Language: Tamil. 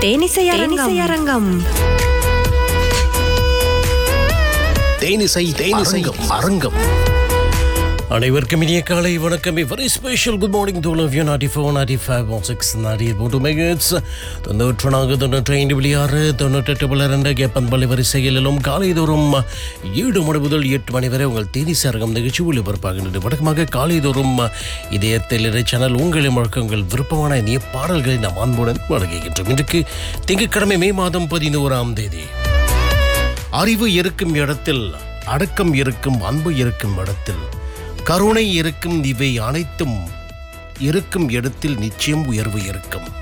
தேனிசை அரங்கம் தேனிசை தேனிசை அரங்கம் அனைவருக்கும் இனிய காலை வணக்கம் very special good morning to love you ninety four ninety five one six ninety மூன்று மெகட்ஸ் தொண்ணூற்று நான்கு தொண்ணூற்றி ஐந்து புள்ளி ஆறு தொண்ணூற்றெட்டு புள்ளி ரெண்டு கேப்பன்பள்ளி வரிசைகளிலும் காலைதோறும் ஏழு மணி முதல் எட்டு மணி வரை உங்கள் தேனிசை அரங்கம் நிகழ்ச்சி ஒளிபரப்பாகின்றது வழக்கமாக காலைதோறும் இதயத்தில் இறை சேனல் உங்களை முழக்க உங்கள் விருப்பமான இனிய பாடல்களை நாம் அன்புடன் வழங்குகின்றோம் இன்றைக்கு திங்கட்கிழமை மே மாதம் பதினோராம் தேதி அறிவு இருக்கும் இடத்தில் அடக்கம் இருக்கும் அன்பு இருக்கும் இடத்தில் கருணை இருக்கும் இவை அனைத்தும் இருக்கும் இடத்தில் நிச்சயம் உயர்வு இருக்கும்